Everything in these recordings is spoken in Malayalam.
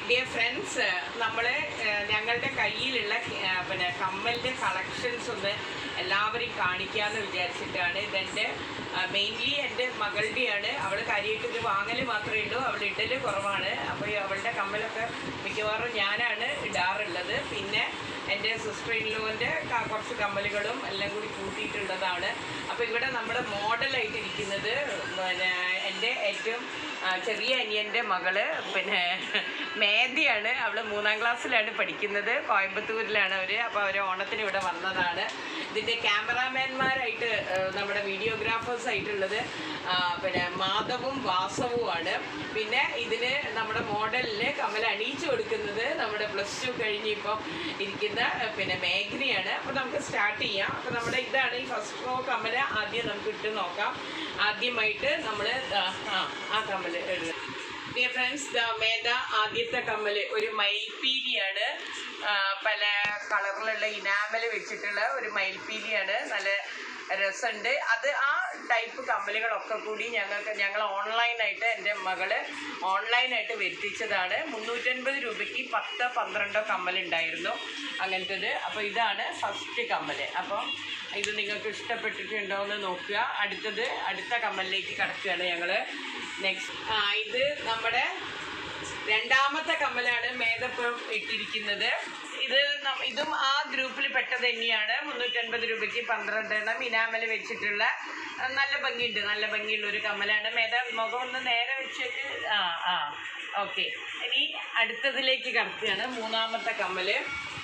ഡിയർ ഫ്രണ്ട്സ് നമ്മൾ ഞങ്ങളുടെ കയ്യിലുള്ള ആ, പിന്നെ കമ്മലിൻ്റെ കളക്ഷൻസ് ഒന്ന് എല്ലാവരെയും കാണിക്കാമെന്ന് വിചാരിച്ചിട്ടാണ് ഇതെൻ്റെ മെയിൻലി എൻ്റെ മകളുടെയാണ് അവൾ കാര്യമായിട്ട് ഇത് വാങ്ങൽ മാത്രമേ ഉള്ളൂ അവൾ ഇടൽ കുറവാണ് അപ്പോൾ അവളുടെ കമ്മലൊക്കെ മിക്കവാറും ഞാനാണ് ഇടാറുള്ളത് പിന്നെ എൻ്റെ സിസ്റ്റർ ഇൻലോൻ്റെ കുറച്ച് കമ്മലുകളും എല്ലാം കൂടി കൂട്ടിയിട്ടുള്ളതാണ് അപ്പോൾ ഇവിടെ നമ്മുടെ മോഡലായിട്ട് ഇരിക്കുന്നത് പിന്നെ എൻ്റെ ഏറ്റവും ആ, ചെറിയ അനിയൻ്റെ മകള് പിന്നെ മേധയാണ് അവൾ മൂന്നാം ക്ലാസ്സിലാണ് പഠിക്കുന്നത് കോയമ്പത്തൂരിലാണ് അവർ അപ്പോൾ അവർ ഓണത്തിന് ഇവിടെ വന്നതാണ് ഇതിൻ്റെ ക്യാമറാമാൻമാരായിട്ട് ആ, നമ്മുടെ വീഡിയോഗ്രാഫേഴ്സ് ആയിട്ടുള്ളത് ആ, പിന്നെ മാധവും വാസവുമാണ് പിന്നെ ഇതിന് നമ്മുടെ മോഡലിന് കമൽ അണിയിച്ചു കൊടുക്കുന്നത് നമ്മുടെ പ്ലസ് ടു കഴിഞ്ഞ് ഇപ്പം ഇരിക്കുന്ന ആ, പിന്നെ മേഘനയാണ് അപ്പോൾ നമുക്ക് സ്റ്റാർട്ട് ചെയ്യാം അപ്പോൾ നമ്മുടെ ഇതാണ് ഈ ഫസ്റ്റ് റോ കമൽ ആദ്യം നമുക്ക് ഇട്ട് നോക്കാം ആദ്യമായിട്ട് നമ്മൾ ആ ആ കമ്മൽ ഇടുക ഡിയർ ഫ്രണ്ട്സ് മേധ ആദ്യത്തെ കമ്മൽ ഒരു മയിൽപ്പീലിയാണ് ആ, പല കളറിലുള്ള ഇനാമൽ വെച്ചിട്ടുള്ള ഒരു മയിൽപ്പീലിയാണ് നല്ല രസമുണ്ട് അത് ആ ടൈപ്പ് കമ്മലുകളൊക്കെ കൂടി ഞങ്ങൾക്ക് ഞങ്ങൾ ഓൺലൈനായിട്ട് എൻ്റെ മകള് ഓൺലൈനായിട്ട് വരുത്തിച്ചതാണ് മുന്നൂറ്റൻപത് രൂപയ്ക്ക് പത്ത് പന്ത്രണ്ടോ കമ്മലുണ്ടായിരുന്നു അങ്ങനത്തേത് അപ്പോൾ ഇതാണ് ഫസ്റ്റ് കമ്മൽ അപ്പം ഇത് നിങ്ങൾക്ക് ഇഷ്ടപ്പെട്ടിട്ടുണ്ടോ എന്ന് നോക്കുക അടുത്തത് അടുത്ത കമ്മലിലേക്ക് കിടക്കുകയാണ് ഞങ്ങൾ നെക്സ്റ്റ് ആ ഇത് നമ്മുടെ രണ്ടാമത്തെ കമ്മലാണ് മേധപ്പം ഇട്ടിരിക്കുന്നത് ഇത് നം- ഇതും ആ ഗ്രൂപ്പിൽ പെട്ടത് തന്നെയാണ് മുന്നൂറ്റൻപത് രൂപയ്ക്ക് പന്ത്രണ്ടെണ്ണം ഇനാമൽ വെച്ചിട്ടുള്ള ആ, നല്ല ഭംഗിയുണ്ട് നല്ല ഭംഗിയുള്ള ഒരു കമ്മലാണ് മേധ മുഖം ഒന്ന് നേരെ വെച്ചിട്ട് ആ ആ ഓക്കെ ഇനി അടുത്തതിലേക്ക് കടക്കുകയാണ് മൂന്നാമത്തെ കമ്മല്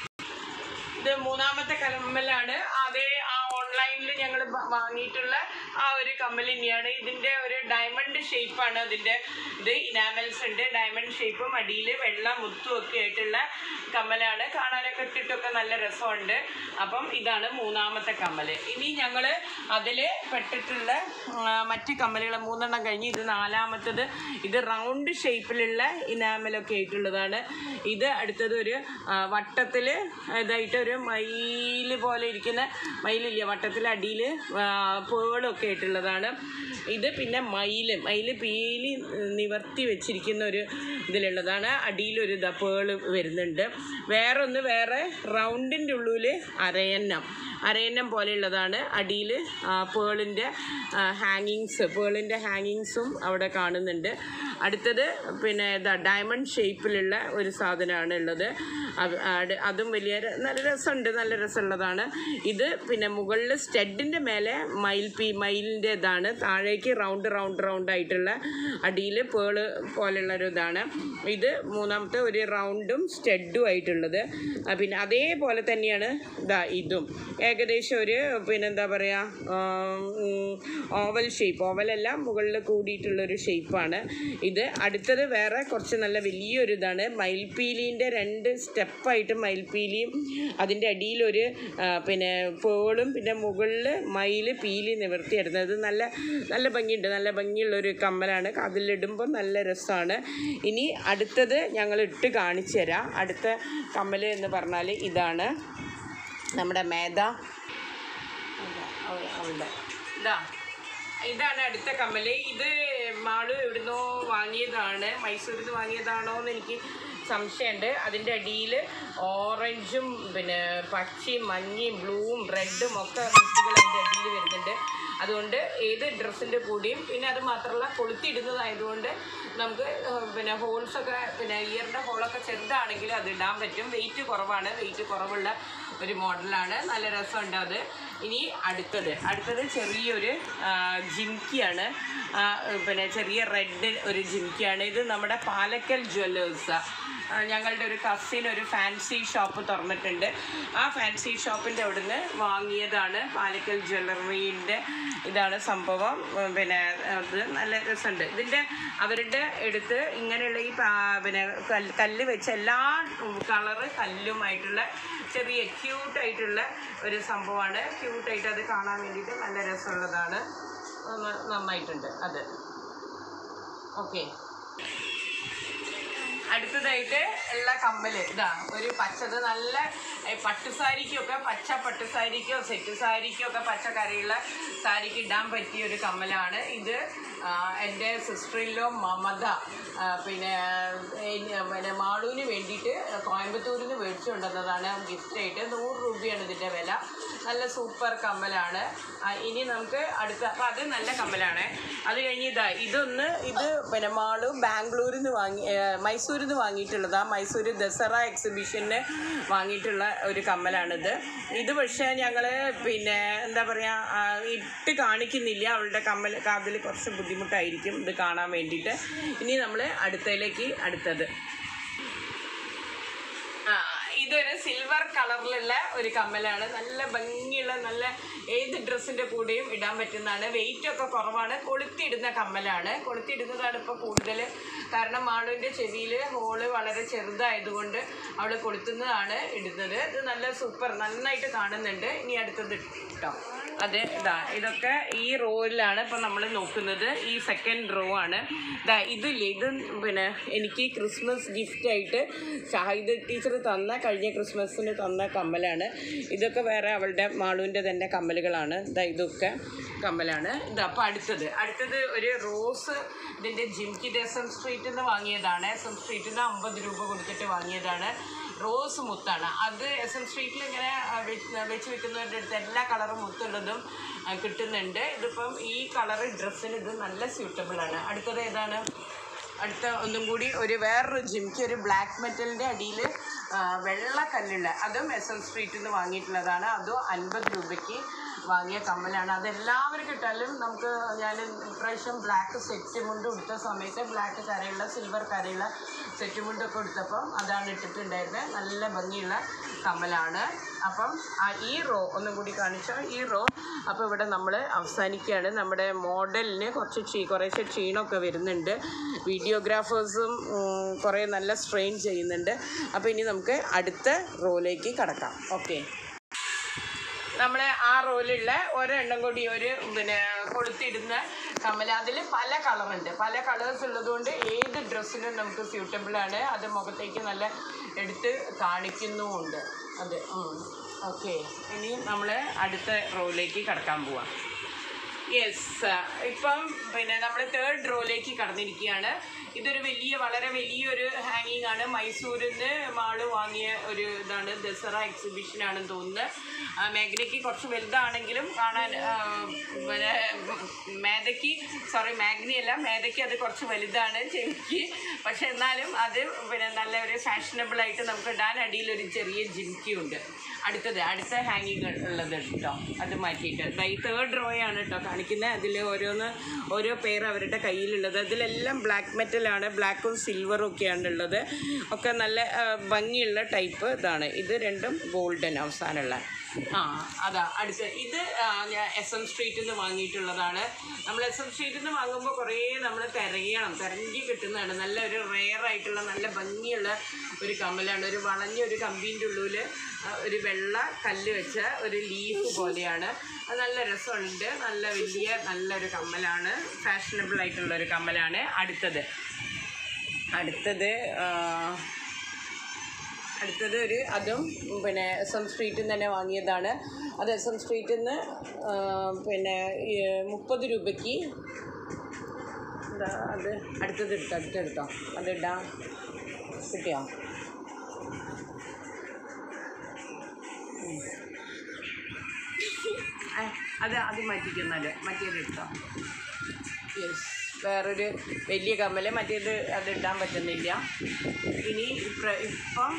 ഇത് മൂന്നാമത്തെ കമ്മലാണ് അതേ ആ ഓൺലൈനിൽ ഞങ്ങൾ വാങ്ങിയിട്ടുള്ള ആ ഒരു കമ്മൽ തന്നെയാണ് ഇതിൻ്റെ ഒരു ഡയമണ്ട് ഷേപ്പാണ് അതിൻ്റെ ഇത് ഇനാമൽസ് ഉണ്ട് ഡയമണ്ട് ഷേപ്പും അടിയിൽ വെള്ള മുത്തും ഒക്കെ ആയിട്ടുള്ള കമ്മലാണ് കാണാനൊക്കെ ഇട്ടിട്ടൊക്കെ നല്ല രസമുണ്ട് അപ്പം ഇതാണ് മൂന്നാമത്തെ കമ്മൽ ഇനി ഞങ്ങൾ അതിൽ പെട്ടിട്ടുള്ള ആ, മറ്റ് കമ്മലുകൾ മൂന്നെണ്ണം കഴിഞ്ഞ് ഇത് നാലാമത്തത് ഇത് റൗണ്ട് ഷേപ്പിലുള്ള ഇനാമലൊക്കെ ആയിട്ടുള്ളതാണ് ഇത് അടുത്തത് ഒരു വട്ടത്തിൽ ഇതായിട്ട് ഒരു മയില് പോലെ ഇരിക്കുന്ന മയിലില്ല വട്ടത്തിൽ അടിയിൽ പേളൊക്കെ ആയിട്ടുള്ളതാണ് ഇത് പിന്നെ മയില് മയില് പീലി നിവർത്തി വെച്ചിരിക്കുന്ന ഒരു ഇതിലുള്ളതാണ് അടിയിലൊരു ഇതാ പേള് വരുന്നുണ്ട് വേറൊന്ന് വേറെ റൗണ്ടിൻ്റെ ഉള്ളിൽ അരയന്നം അരയന്നം പോലെയുള്ളതാണ് അടിയിൽ പേളിൻ്റെ ഹാങ്ങിങ്സ് പേളിൻ്റെ ഹാങ്ങിങ്സും അവിടെ കാണുന്നുണ്ട് അടുത്തത് പിന്നെ ഇതാ ഡയമണ്ട് ഷേപ്പിലുള്ള ഒരു സാധനമാണ് ഉള്ളത് അത് ആട് അതും വലിയ ര- നല്ല രസമുണ്ട് നല്ല രസമുള്ളതാണ് ഇത് പിന്നെ മുകളിൽ സ്റ്റെഡിൻ്റെ മേലെ മയിൽ പി മയിലിൻ്റെ ഇതാണ് താഴേക്ക് റൗണ്ട് റൗണ്ട് റൗണ്ട് ആയിട്ടുള്ള അടിയിൽ പേള് പോലെയുള്ള ഒരു ഇതാണ് ഇത് മൂന്നാമത്തെ ഒരു റൗണ്ടും സ്റ്റെഡും ആയിട്ടുള്ളത് ആ, പിന്നെ അതേപോലെ തന്നെയാണ് ഇതാ ഇതും ഏകദേശം ഒരു പിന്നെ എന്താ പറയുക ഓവൽ ഷേപ്പ് ഓവലല്ല മുകളിൽ കൂടിയിട്ടുള്ളൊരു ഷേപ്പാണ് ഇത് അടുത്തത് വേറെ കുറച്ച് നല്ല വലിയൊരു ഇതാണ് മയിൽപ്പീലിൻ്റെ രണ്ട് സ്റ്റെപ്പായിട്ട് മയിൽപ്പീലിയും അതിൻ്റെ അടിയിലൊരു ആ, പിന്നെ പേളും പിന്നെ മുകളിൽ മയിൽ പീലി നിവർത്തിയിടുന്നത് ഇത് നല്ല നല്ല ഭംഗിയുണ്ട് നല്ല ഭംഗിയുള്ളൊരു കമ്മലാണ് അതിലിടുമ്പോൾ നല്ല രസമാണ് ഇനി അടുത്തത് ഞങ്ങൾ ഇട്ട് കാണിച്ചു തരാം അടുത്ത കമ്മൽ എന്ന് പറഞ്ഞാൽ ഇതാണ് നമ്മുടെ മേധ അതാ, അവ- അവളുടെ ഇതാ ഇതാണ് അടുത്ത കമ്മല് ഇത് മാള് എവിടുന്നോ വാങ്ങിയതാണ് മൈസൂരിൽ നിന്ന് വാങ്ങിയതാണോ എന്ന് എനിക്ക് സംശയമുണ്ട് അതിൻ്റെ അടിയിൽ ഓറഞ്ചും പിന്നെ പച്ചയും മഞ്ഞയും ബ്ലൂവും റെഡും ഒക്കെ മിക്സുകൾ അതിൻ്റെ അടിയിൽ വരുന്നുണ്ട് അതുകൊണ്ട് ഏത് ഡ്രസ്സിൻ്റെ കൂടിയും പിന്നെ അത് മാത്രമല്ല കൊളുത്തിയിടുന്നതായതുകൊണ്ട് നമുക്ക് ഏഹ്, പിന്നെ ഹോൾസൊക്കെ പിന്നെ ഇയറിൻ്റെ ഹോളൊക്കെ ചെറുതാണെങ്കിൽ അത് ഇടാൻ പറ്റും വെയിറ്റ് കുറവാണ് വെയിറ്റ് കുറവുള്ള ഒരു മോഡലാണ് നല്ല രസമുണ്ട് അത് ഇനി അടുത്തത് അടുത്തത് ചെറിയൊരു ആ, ജിംകിയാണ് ആ, പിന്നെ ചെറിയ റെഡ് ഒരു ജിംകിയാണ് ഇത് നമ്മുടെ പാലക്കൽ ജ്വല്ലേഴ്സ് ഞങ്ങളുടെ ഒരു കസിൻ ഒരു ഫാൻസി ഷോപ്പ് തുറന്നിട്ടുണ്ട് ആ ഫാൻസി ഷോപ്പിൻ്റെ അവിടുന്ന് വാങ്ങിയതാണ് പാലക്കൽ ജ്വല്ലറീൻ്റെ ഇതാണ് സംഭവം ഉം, പിന്നെ അത് നല്ല രസമുണ്ട് ഇതിൻ്റെ അവരുടെ എടുത്ത് ഇങ്ങനെയുള്ള ഈ പാ- പിന്നെ കല്ല് കല്ല് വെച്ച എല്ലാ കളറ് കല്ലുമായിട്ടുള്ള ചെറിയ ക്യൂട്ടായിട്ടുള്ള ഒരു സംഭവമാണ് ക്യൂട്ടായിട്ട് അത് കാണാൻ വേണ്ടിയിട്ട് നല്ല രസമുള്ളതാണ് നന്ന- നന്നായിട്ടുണ്ട് അത് ഓക്കെ അടുത്തതായിട്ട് ഉള്ള കമ്മല് ഇതാ ഒരു പച്ചത് നല്ല ഏ, പട്ടുസാരിക്കൊക്കെ പച്ച പട്ടുസാരിക്കോ സെറ്റ് സാരിക്കോ ഒക്കെ പച്ച കരയുള്ള സാരിക്ക് ഇടാൻ പറ്റിയ ഒരു കമ്മലാണ് ഇത് ആ, എൻ്റെ സിസ്റ്ററിലോ മമത ആ, പിന്നെ ഏ, പിന്നെ മാളൂന് വേണ്ടിയിട്ട് കോയമ്പത്തൂരിൽ നിന്ന് മേടിച്ചു കൊണ്ടുവന്നതാണ് ഗിഫ്റ്റായിട്ട് നൂറ് രൂപയാണ് ഇതിൻ്റെ വില നല്ല സൂപ്പർ കമ്മലാണ് ആ, ഇനി നമുക്ക് അടുത്ത അപ്പം അത് നല്ല കമ്മലാണ് അത് കഴിഞ്ഞ് ഇതാ ഇതൊന്ന് ഇത് പിന്നെ മാള് ബാംഗ്ലൂരിൽ നിന്ന് വാങ്ങി ഏ, മൈസൂരിൽ നിന്ന് വാങ്ങിയിട്ടുള്ളതാ മൈസൂർ ദസറ എക്സിബിഷന് വാങ്ങിയിട്ടുള്ള ഒരു കമ്മലാണിത് ഇത് പക്ഷേ ഞങ്ങൾ പിന്നെ എന്താ പറയുക ഇട്ട് കാണിക്കുന്നില്ല അവളുടെ കമ്മൽ കാതിൽ കുറച്ച് ബുദ്ധിമുട്ടായിരിക്കും ഇത് കാണാൻ വേണ്ടിയിട്ട് ഇനി നമ്മൾ അടുത്തതിലേക്ക് അടുത്തത് ആ ഇതൊരു സിൽവർ കളറിലുള്ള ഒരു കമ്മലാണ് നല്ല ഭംഗിയുള്ള നല്ല ഏത് ഡ്രസ്സിൻ്റെ കൂടെയും ഇടാൻ പറ്റുന്നതാണ് വെയിറ്റ് ഒക്കെ കുറവാണ് കൊളുത്തിയിടുന്ന കമ്മലാണ് കൊളുത്തിയിടുന്നതാണ് ഇപ്പോൾ കൂടുതൽ കാരണം മാളുവിൻ്റെ ചെവിയിൽ ഹോള് വളരെ ചെറുതായതുകൊണ്ട് അവൾ കൊളുത്തുന്നതാണ് ഇടുന്നത് ഇത് നല്ല സൂപ്പർ നന്നായിട്ട് കാണുന്നുണ്ട് ഇനി അടുത്തത് കേട്ടോ അതെ ഇതാ ഇതൊക്കെ ഈ റോയിലാണ് ഇപ്പം നമ്മൾ നോക്കുന്നത് ഈ സെക്കൻഡ് റോ ആണ് ഇതാ ഇതില്ലേ ഇത് പിന്നെ എനിക്ക് ക്രിസ്മസ് ഗിഫ്റ്റായിട്ട് ഷാഹിദ് ടീച്ചർ തന്ന കഴിഞ്ഞ ക്രിസ്മസിന് തന്ന കമ്മലാണ് ഇതൊക്കെ വേറെ അവളുടെ മാളുവിൻ്റെ തന്നെ കമ്മലുകളാണ് ഇതാ ഇതൊക്കെ കമ്മലാണ് ഇതാ അപ്പോൾ അടുത്തത് അടുത്തത് ഒരു റോസ് ഇതിൻ്റെ ജിംകി എം സ്ട്രീറ്റിൽ നിന്ന് വാങ്ങിയതാണ് എസ് എം സ്ട്രീറ്റിൽ നിന്ന് അമ്പത് രൂപ കൊടുത്തിട്ട് വാങ്ങിയതാണ് റോസ് മുത്താണ് അത് എസ് എം സ്ട്രീറ്റിൽ ഇങ്ങനെ ആ, വെച്ച് വെച്ച് വെക്കുന്നവരുടെ അടുത്ത് എല്ലാ കളറും മുത്തുള്ളതും ആ, കിട്ടുന്നുണ്ട് ഇതിപ്പം ഈ കളറ് ഡ്രസ്സിന് ഇത് നല്ല സ്യൂട്ടബിൾ ആണ് അടുത്തത് ഏതാണ് അടുത്ത ഒന്നും കൂടി ഒരു വേറൊരു ജിംക്ക് ഒരു ബ്ലാക്ക് മെറ്റലിൻ്റെ അടിയിൽ വെള്ള കല്ലുള്ള അതും എസ് എം സ്ട്രീറ്റിൽ നിന്ന് വാങ്ങിയിട്ടുള്ളതാണ് അതും അൻപത് രൂപയ്ക്ക് വാങ്ങിയ കമ്മലാണ് അതെല്ലാവരും കിട്ടാലും നമുക്ക് ഞാൻ ഇപ്രാവശ്യം ബ്ലാക്ക് സെറ്റ് മുണ്ട് കൊടുത്ത സമയത്ത് ബ്ലാക്ക് കരയുള്ള സിൽവർ കരയുള്ള സെറ്റ് മുണ്ടൊക്കെ കൊടുത്തപ്പം അതാണ് ഇട്ടിട്ടുണ്ടായിരുന്നത് നല്ല ഭംഗിയുള്ള കമ്മലാണ് അപ്പം ആ ഈ റോ ഒന്നും കൂടി കാണിച്ചാൽ ഈ റോ അപ്പോൾ ഇവിടെ നമ്മൾ അവസാനിക്കുകയാണ് നമ്മുടെ മോഡലിന് കുറച്ച് ക്ഷീ കുറേശ്ശെ ക്ഷീണമൊക്കെ വരുന്നുണ്ട് വീഡിയോഗ്രാഫേഴ്സും കുറേ നല്ല സ്ട്രെയിൻ ചെയ്യുന്നുണ്ട് അപ്പോൾ ഇനി നമുക്ക് അടുത്ത റോയിലേക്ക് കടക്കാം ഓക്കെ നമ്മൾ ആ റോയിലുള്ള ഒരെണ്ണം കൂടി ഒരു പിന്നെ കൊളുത്തിടുന്ന കമ്മൽ അതിൽ പല കളറുണ്ട് പല കളേഴ്സ് ഉള്ളതുകൊണ്ട് ഏത് ഡ്രസ്സിനും നമുക്ക് സ്യൂട്ടബിൾ ആണ് അത് മുഖത്തേക്ക് നല്ല എടുത്ത് കാണിക്കുന്നുമുണ്ട് അത് ഓക്കെ ഇനി നമ്മൾ അടുത്ത റോയിലേക്ക് കടക്കാൻ പോവാം യെസ് ഇപ്പം പിന്നെ നമ്മൾ തേർഡ് റോയിലേക്ക് കടന്നിരിക്കുകയാണ് ഇതൊരു വലിയ വളരെ വലിയൊരു ഹാങ്ങിങ് ആണ് മൈസൂരിൽ നിന്ന് മാള് വാങ്ങിയ ഒരു ഇതാണ് ദസറ എക്സിബിഷൻ ആണെന്ന് തോന്നുന്നത് ആ, മേഘനയ്ക്ക് കുറച്ച് വലുതാണെങ്കിലും കാണാൻ ആ, പിന്നെ മേധയ്ക്ക് സോറി മാഗ്നി അല്ല മേധയ്ക്ക് അത് കുറച്ച് വലുതാണ് ചെവിക്ക് പക്ഷെ എന്നാലും അത് പിന്നെ നല്ല ഒരു ഫാഷനബിൾ ആയിട്ട് നമുക്ക് ഇടാൻ അടിയിൽ ഒരു ചെറിയ ജിംക്കി ഉണ്ട് അടുത്തത് അടുത്ത ഹാങ്ങിങ് ഉള്ളത് കേട്ടോ അത് മാറ്റിയിട്ട് ദാ ഈ തേർഡ് റോ ആണ് കേട്ടോ കാണിക്കുന്നത് അതിൽ ഓരോന്ന് ഓരോ പേർ അവരുടെ കയ്യിലുള്ളത് അതിലെല്ലാം ബ്ലാക്ക് മെറ്റലാണ് ബ്ലാക്കും സിൽവറും ഒക്കെയാണ് ഉള്ളത് ഒക്കെ നല്ല ആ, ഭംഗിയുള്ള ടൈപ്പ് ഇതാണ് ഇത് രണ്ടും ഗോൾഡൻ അവസാനമുള്ള ആ അതാ അടുത്ത് ഇത് ആ, ഞാൻ എസ് എം സ്ട്രീറ്റിൽ നിന്ന് വാങ്ങിയിട്ടുള്ളതാണ് നമ്മൾ എസ് എം സ്ട്രീറ്റിൽ നിന്ന് വാങ്ങുമ്പോൾ കുറേ നമ്മൾ തിരയണം തിരഞ്ഞി കിട്ടുന്നതാണ് നല്ല ഒരു റെയർ ആയിട്ടുള്ള നല്ല ഭംഗിയുള്ള ഒരു കമ്മലാണ് ഒരു വളഞ്ഞ ഒരു കമ്പീൻ്റെ ഉള്ളിൽ ഒരു വെള്ള കല്ല് വെച്ച ഒരു ലീഫ് പോലെയാണ് അത് നല്ല രസമുണ്ട് നല്ല വലിയ നല്ലൊരു കമ്മലാണ് ഫാഷനബിൾ ആയിട്ടുള്ള ഒരു കമ്മലാണ് അടുത്തത് അടുത്തത് ആ, അടുത്തത് ഒരു അതും പിന്നെ എസ് എം സ്ട്രീറ്റിൽ നിന്ന് തന്നെ വാങ്ങിയതാണ് അത് എസ് എം സ്ട്രീറ്റിൽ നിന്ന് ആ, പിന്നെ ഈ മുപ്പത് രൂപയ്ക്ക് എന്താ അത് അടുത്തത് എടുത്തോ അടുത്തെടുത്തോ അതിടാം കിട്ടിയോ ഉം. ഏ, അത് അത് മാറ്റിക്കുന്നാല് മറ്റേത് എടുത്തോ യെസ് വേറൊരു വലിയ കമ്മൽ മറ്റേത് അത് ഇടാൻ പറ്റുന്നില്ല ഇനി ഇപ്ര ഇപ്പം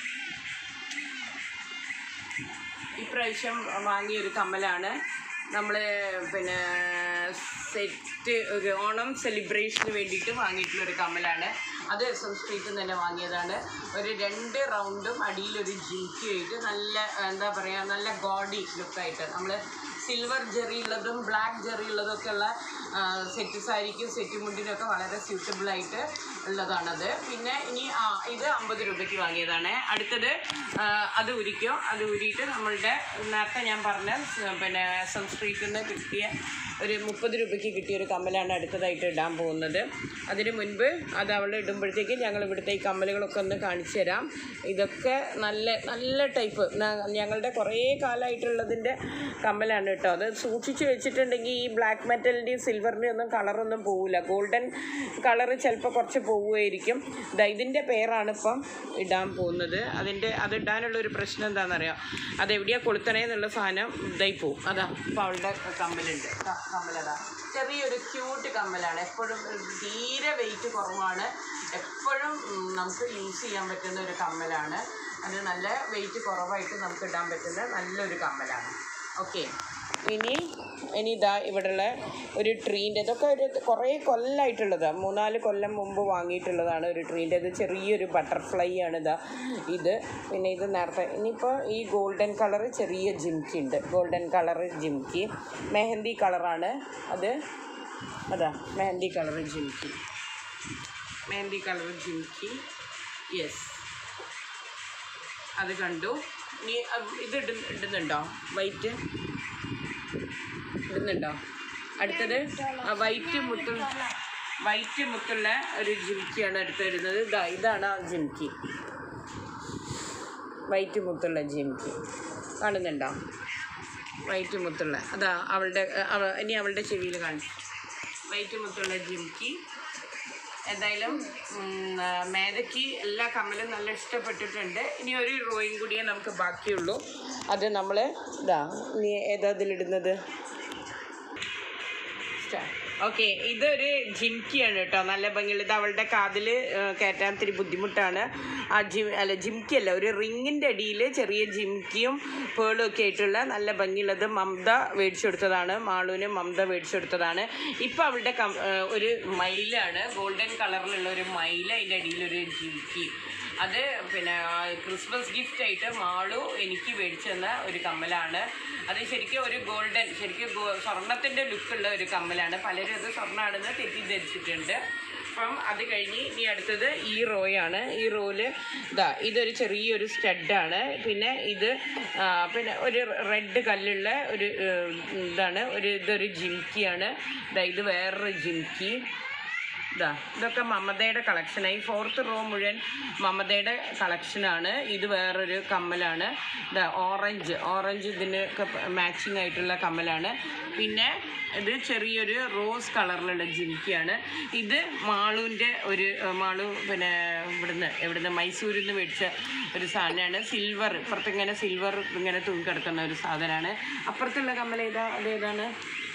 ഇപ്രാവശ്യം വാങ്ങിയ ഒരു കമ്മലാണ് നമ്മൾ പിന്നെ സെറ്റ് ഒരു ഓണം സെലിബ്രേഷന് വേണ്ടിയിട്ട് വാങ്ങിയിട്ടുള്ള ഒരു കമ്മലാണ് അത് എസ് എം സ്ട്രീറ്റിൽ നിന്ന് തന്നെ വാങ്ങിയതാണ് ഒരു രണ്ട് റൗണ്ടും അടിയിലൊരു ജിങ്കി ആയിട്ട് നല്ല എന്താ പറയുക നല്ല ഗോഡി ലുക്കായിട്ട് നമ്മൾ സിൽവർ ജെറി ഉള്ളതും ബ്ലാക്ക് ജെറി ഉള്ളതും ഒക്കെ ഉള്ള സെറ്റ് സാരിക്കും സെറ്റ് മുണ്ടിനൊക്കെ വളരെ സ്യൂട്ടബിൾ ആയിട്ട് ഉള്ളതാണത് പിന്നെ ഇനി ആ ഇത് അമ്പത് രൂപയ്ക്ക് വാങ്ങിയതാണ് അടുത്തത് ആ, അത് ഉരിക്കോ അത് ഉരിയിട്ട് നമ്മളുടെ നേരത്തെ ഞാൻ പറഞ്ഞ സ് പിന്നെ എസ് എം സ്ട്രീറ്റിൽ നിന്ന് കിട്ടിയ ഒരു മുപ്പത് രൂപയ്ക്ക് കിട്ടിയ ഒരു കമ്മലാണ് അടുത്തതായിട്ട് ഇടാൻ പോകുന്നത് അതിന് മുൻപ് അത് അവൾ ഇടുമ്പോഴത്തേക്ക് ഞങ്ങൾ ഇവിടുത്തെ ഈ കമ്മലുകളൊക്കെ ഒന്ന് കാണിച്ചു തരാം ഇതൊക്കെ നല്ല നല്ല ടൈപ്പ് ഞങ്ങളുടെ കുറേ കാലമായിട്ടുള്ളതിൻ്റെ കമ്മലാണ് കേട്ടോ അത് സൂക്ഷിച്ച് വെച്ചിട്ടുണ്ടെങ്കിൽ ഈ ബ്ലാക്ക് മെറ്റലിൻ്റെയും സിൽവർ സിൽവറിൻ്റെ ഒന്നും കളറൊന്നും പോവില്ല ഗോൾഡൻ കളറ് ചിലപ്പോൾ കുറച്ച് പോവുമായിരിക്കും ദാ ഇതിൻ്റെ പേരാണ് ഇപ്പം ഇടാൻ പോകുന്നത് അതിൻ്റെ അത് ഇടാനുള്ള ഒരു പ്രശ്നം എന്താണെന്നറിയാം അതെവിടെയാണ് കൊളുത്തണേ എന്നുള്ള സാധനം ഇതായി പോവും അതാ ഇപ്പം അവളുടെ കമ്മലുണ്ട് ക- കമ്മലതാ ചെറിയൊരു ക്യൂട്ട് കമ്മലാണ് എപ്പോഴും തീരെ വെയിറ്റ് കുറവാണ് എപ്പോഴും ഉം, നമുക്ക് യൂസ് ചെയ്യാൻ പറ്റുന്ന ഒരു കമ്മലാണ് അത് നല്ല വെയിറ്റ് കുറവായിട്ട് നമുക്ക് ഇടാൻ പറ്റുന്ന നല്ലൊരു കമ്മലാണ് ഓക്കെ ഇനി ഇനി ഇതാ ഇവിടെയുള്ള ഒരു ട്രീൻ്റെ ഇതൊക്കെ ഒരു കുറേ കൊല്ലമായിട്ടുള്ളതാണ് മൂന്നാല് കൊല്ലം മുമ്പ് വാങ്ങിയിട്ടുള്ളതാണ് ഒരു ട്രീൻ്റെ ഇത് ചെറിയൊരു ബട്ടർഫ്ലൈ ആണ് ഇതാ ഇത് പിന്നെ ഇത് നേരത്തെ ഇനിയിപ്പോൾ ഈ ഗോൾഡൻ കളർ ചെറിയ ജിംക്കി ഉണ്ട് ഗോൾഡൻ കളർ ജിംക്കി മെഹന്തി കളറാണ് അത് അതാ മെഹന്തി കളർ ജിംക്കി മെഹന്തി കളർ ജിംക്കി യെസ് അത് കണ്ടു നീ അ- ഇത് ഇട ഇടുന്നുണ്ടോ വൈറ്റ് ഇടുന്നുണ്ടോ അടുത്തത് ആ വൈറ്റ് മുത്തു വൈറ്റ് മുത്തുള്ള ഒരു ജിംക്കിയാണ് അടുത്ത് വരുന്നത് ഇതാ ഇതാണ് ആ ജിംക്കി വൈറ്റ് മുത്തുള്ള ജിംക്കി കാണുന്നുണ്ടോ വൈറ്റ് മുത്തുള്ള അതാ അവളുടെ അവ ഇനി അവളുടെ ചെവിയിൽ കാണിച്ചു വൈറ്റ് മുത്തുള്ള ജിംക്കി എന്തായാലും ഉം, ആ, മേധയ്ക്ക് എല്ലാ കമ്മലും നല്ല ഇഷ്ടപ്പെട്ടിട്ടുണ്ട് ഇനി ഒരു റോയും കൂടിയേ നമുക്ക് ബാക്കിയുള്ളൂ അത് നമ്മൾ ഇതാ ഇനി ഏതാ ഇതിലിടുന്നത് ഓക്കെ ഇതൊരു ജിംക്കിയാണ് കേട്ടോ നല്ല ഭംഗിയുള്ള ഇത് അവളുടെ കാതിൽ കയറ്റാൻ ഇത്തിരി ബുദ്ധിമുട്ടാണ് ആ ജിം അല്ല ജിംക്കി അല്ല ഒരു റിങ്ങിൻ്റെ അടിയിൽ ചെറിയ ജിംക്കിയും പേളും ഒക്കെ ആയിട്ടുള്ള നല്ല ഭംഗിയുള്ളത് മമത മേടിച്ചു കൊടുത്തതാണ് മാളുവിന് മമത മേടിച്ചു കൊടുത്തതാണ് ഇപ്പം അവളുടെ കം- ഏ, ഒരു മയിലാണ് ഗോൾഡൻ കളറിലുള്ള ഒരു മയിൽ അതിൻ്റെ അടിയിലൊരു ജിംക്കി അത് പിന്നെ ആ, ക്രിസ്മസ് ഗിഫ്റ്റ് ആയിട്ട് മാളു എനിക്ക് മേടിച്ചു തന്ന ഒരു കമ്മലാണ് അത് ശരിക്കും ഒരു ഗോൾഡൻ ശരിക്കും ഗോ- സ്വർണ്ണത്തിൻ്റെ ലുക്കുള്ള ഒരു കമ്മലാണ് പലരും അത് സ്വർണ്ണമാണെന്ന് തെറ്റിദ്ധരിച്ചിട്ടുണ്ട് അപ്പം അത് കഴിഞ്ഞ് ഇനി അടുത്തത് ഈ റോയാണ് ഈ റോയില് ഇതാ ഇതൊരു ചെറിയൊരു സ്റ്റഡാണ് പിന്നെ ഇത് ആ, പിന്നെ ഒരു റെഡ് കല്ലുള്ള ഒരു ഏർ, ഇതാണ് ഒരു ഇതൊരു ജിംക്കിയാണ് ഇതാ ഇത് വേറൊരു ജിംക്കി ഇതാ ഇതൊക്കെ മമതയുടെ കളക്ഷനാണ് ഈ ഫോർത്ത് റോ മുഴുവൻ മമതയുടെ കളക്ഷനാണ് ഇത് വേറൊരു കമ്മലാണ് ഇതാ ഓറഞ്ച് ഓറഞ്ച് ഇതിനൊക്കെ മാച്ചിങ് ആയിട്ടുള്ള കമ്മലാണ് പിന്നെ ഇത് ചെറിയൊരു റോസ് കളറിലുള്ള ജിംക്കിയാണ് ഇത് മാളുവിൻ്റെ ഒരു ഏർ, മാളു പിന്നെ ഇവിടുന്ന് ഇവിടുന്ന് മൈസൂരിൽ നിന്ന് മേടിച്ച ഒരു സാധനമാണ് സിൽവർ ഇപ്പുറത്ത് ഇങ്ങനെ സിൽവർ ഇങ്ങനെ തൂങ്ങിക്കിടക്കുന്ന ഒരു സാധനമാണ് അപ്പുറത്തുള്ള കമ്മൽ ഏതാ അതേതാണ്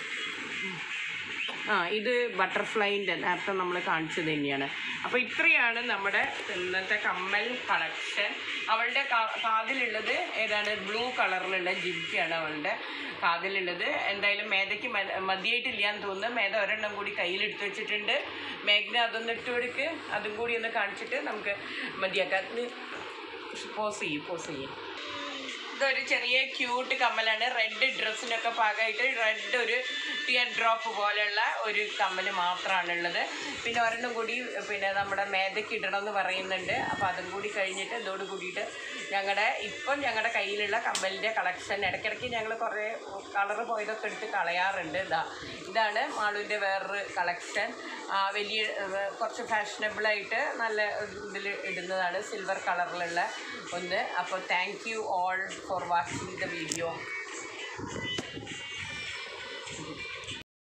ആ ഇത് ബട്ടർഫ്ലൈൻ്റെ നേരത്തെ നമ്മൾ കാണിച്ചത് തന്നെയാണ് അപ്പോൾ ഇത്രയാണ് നമ്മുടെ ഇന്നത്തെ കമ്മൽ കളക്ഷൻ അവളുടെ കാ- കാതിലുള്ളത് ഏതാണ് ബ്ലൂ കളറിലുള്ള ജിംക്കിയാണ് അവളുടെ കാതിലുള്ളത് എന്തായാലും മേധയ്ക്ക് മ- മതിയായിട്ടില്ല എന്ന് തോന്നുന്നു മേധ ഒരെണ്ണം കൂടി കയ്യിലെടുത്ത് വെച്ചിട്ടുണ്ട് മേഘ്ന അതൊന്ന് ഇട്ട് കൊടുക്ക് അതും കൂടി ഒന്ന് കാണിച്ചിട്ട് നമുക്ക് മതിയാക്കാം പോസ് ചെയ്യും പോസ് ചെയ്യും ഇതൊരു ചെറിയ ക്യൂട്ട് കമ്മലാണ് റെഡ് ഡ്രസ്സിനൊക്കെ പാകമായിട്ട് റെഡ് ഒരു ടിയർ ഡ്രോപ്പ് പോലെയുള്ള ഒരു കമ്മൽ മാത്രമാണുള്ളത് പിന്നെ ഒരെണ്ണം കൂടി പിന്നെ നമ്മുടെ മേധയ്ക്ക് ഇടണം എന്ന് പറയുന്നുണ്ട് അപ്പോൾ അതും കൂടി കഴിഞ്ഞിട്ട് ഇതോട് കൂടിയിട്ട് ഞങ്ങളുടെ ഇപ്പം ഞങ്ങളുടെ കയ്യിലുള്ള കമ്മലിൻ്റെ കളക്ഷൻ ഇടയ്ക്കിടയ്ക്ക് ഞങ്ങൾ കുറേ കളറ് പോയതൊക്കെ എടുത്ത് കളയാറുണ്ട് ഇതാ ഇതാണ് മാളുവിൻ്റെ വേറൊരു കളക്ഷൻ വലിയ ഏർ, കുറച്ച് ഫാഷനബിളായിട്ട് നല്ല ഇതിൽ ഇടുന്നതാണ് സിൽവർ കളറിലുള്ള ഒന്ന് അപ്പോൾ thank you all for watching the video